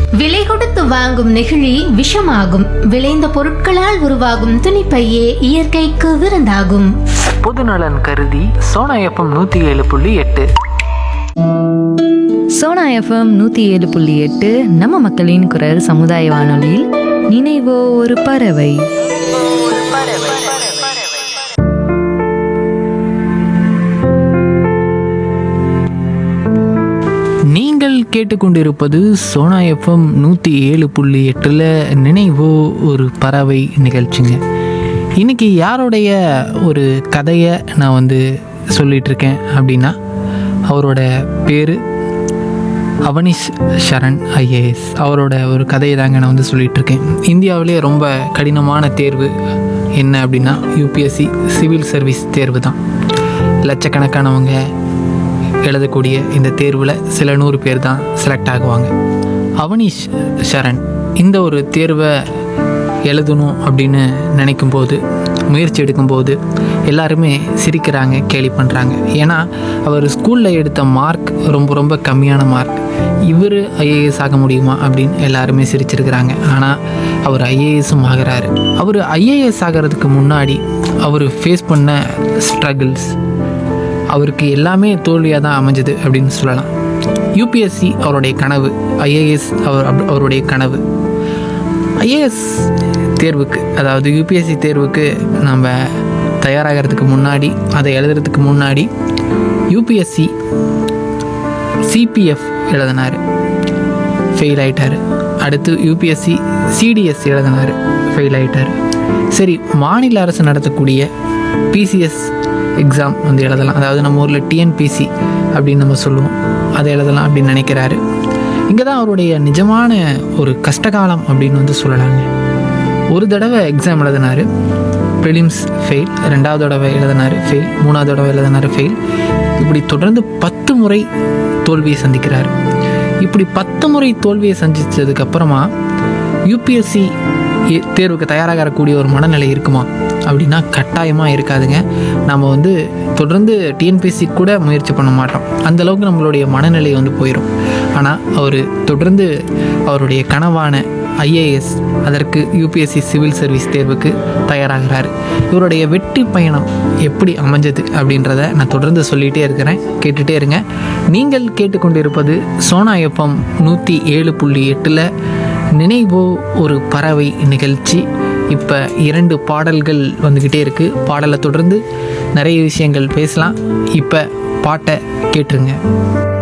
விலை கொடுத்து வாங்கும் நெகிழி விஷமாகும் விளைந்த பொருட்களால் உருவாகும் துணிப்பையே இயற்கைக்கு விருந்தாகும் பொதுநலன் கருதி சோனா எஃப்எம் நூற்றி ஏழு புள்ளி எட்டு சோனா எஃப்எம் நூற்றி ஏழு புள்ளி எட்டு நம்ம மக்களின் குரல் சமுதாய வானொலியில் நினைவோ ஒரு பறவை நீங்கள் கேட்டுக்கொண்டிருப்பது சோனா எஃப்எம் நூற்றி ஏழு புள்ளி எட்டில் நினைவோ ஒரு பறவை நிகழ்ச்சிங்க இன்னைக்கு யாருடைய ஒரு கதையை நான் வந்து சொல்லிட்டு இருக்கேன் அப்படின்னா அவரோட பேர் அவனிஷ் சரண் ஐஏஎஸ் அவரோட ஒரு கதையை தாங்க நான் வந்து சொல்லிட்டு இருக்கேன் இந்தியாவிலே ரொம்ப கடினமான தேர்வு என்ன அப்படின்னா யூபிஎஸ்சி சிவில் சர்வீஸ் தேர்வு தான் லட்சக்கணக்கானவங்க எழுதக்கூடிய இந்த தேர்வில் சில நூறு பேர் தான் செலக்ட் ஆகுவாங்க அவனிஷ் சரண் இந்த ஒரு தேர்வை எழுதணும் அப்படின்னு நினைக்கும்போது முயற்சி எடுக்கும்போது எல்லாருமே சிரிக்கிறாங்க கேலி பண்ணுறாங்க ஏன்னா அவர் ஸ்கூலில் எடுத்த மார்க் ரொம்ப ரொம்ப கம்மியான மார்க் இவர் ஐஏஎஸ் ஆக முடியுமா அப்படின்னு எல்லாருமே சிரிச்சிருக்கிறாங்க ஆனால் அவர் ஐஏஎஸும் ஆகிறாரு அவர் ஐஏஎஸ் ஆகிறதுக்கு முன்னாடி அவர் ஃபேஸ் பண்ண ஸ்ட்ரகிள்ஸ் அவருக்கு எல்லாமே தோல்வியாக தான் அமைஞ்சது அப்படின்னு சொல்லலாம் யூபிஎஸ்சி அவருடைய கனவு ஐஏஎஸ் அவர் அப்- அவருடைய கனவு ஐஏஎஸ் தேர்வுக்கு அதாவது யூபிஎஸ்சி தேர்வுக்கு நம்ம தயாராகிறதுக்கு முன்னாடி அதை எழுதுறதுக்கு முன்னாடி யூபிஎஸ்சி சிபிஎஃப் எழுதினார் ஃபெயில் ஆயிட்டார் அடுத்து யூபிஎஸ்சி சிடிஎஸ் எழுதினார் ஃபெயில் ஆயிட்டார் சரி மாநில அரசு நடத்தக்கூடிய பிசிஎஸ் எக்ஸாம் வந்து எழுதலாம் அதாவது நம்ம ஊரில் டிஎன்பிசி அப்படின்னு நம்ம சொல்லுவோம் அதை எழுதலாம் அப்படின்னு நினைக்கிறாரு இங்கே தான் அவருடைய நிஜமான ஒரு கஷ்டகாலம் அப்படின்னு வந்து சொல்லலாங்க ஒரு தடவை எக்ஸாம் எழுதினாரு ப்ரிலிம்ஸ் ஃபெயில் ரெண்டாவது தடவை எழுதினாரு ஃபெயில் மூணாவது தடவை எழுதினாரு ஃபெயில் இப்படி தொடர்ந்து பத்து முறை தோல்வியை சந்திக்கிறார் இப்படி பத்து முறை தோல்வியை சந்திச்சதுக்கு அப்புறமா யூபிஎஸ்சி தேர்வுக்கு தயாராகக்கூடிய ஒரு மனநிலை இருக்குமா அப்படின்னா கட்டாயமாக இருக்காதுங்க நம்ம வந்து தொடர்ந்து டிஎன்பிஎஸ்சி கூட முயற்சி பண்ண மாட்டோம் அந்த அளவுக்கு நம்மளுடைய மனநிலை வந்து போயிடும் ஆனால் அவர் தொடர்ந்து அவருடைய கனவான ஐஏஎஸ் அதற்கு யூபிஎஸ்சி சிவில் சர்வீஸ் தேர்வுக்கு தயாராகிறார் இவருடைய வெற்றி பயணம் எப்படி அமைஞ்சது அப்படின்றத நான் தொடர்ந்து சொல்லிகிட்டே இருக்கிறேன் கேட்டுகிட்டே இருங்க நீங்கள் கேட்டுக்கொண்டிருப்பது சோனா எஃப்எம் நூற்றி ஏழு புள்ளி எட்டில் நினைவோ ஒரு பறவை நிகழ்ச்சி இப்போ இரண்டு பாடல்கள் வந்துக்கிட்டே இருக்குது பாடலை தொடர்ந்து நிறைய விஷயங்கள் பேசலாம் இப்போ பாட்டை கேட்டுருங்க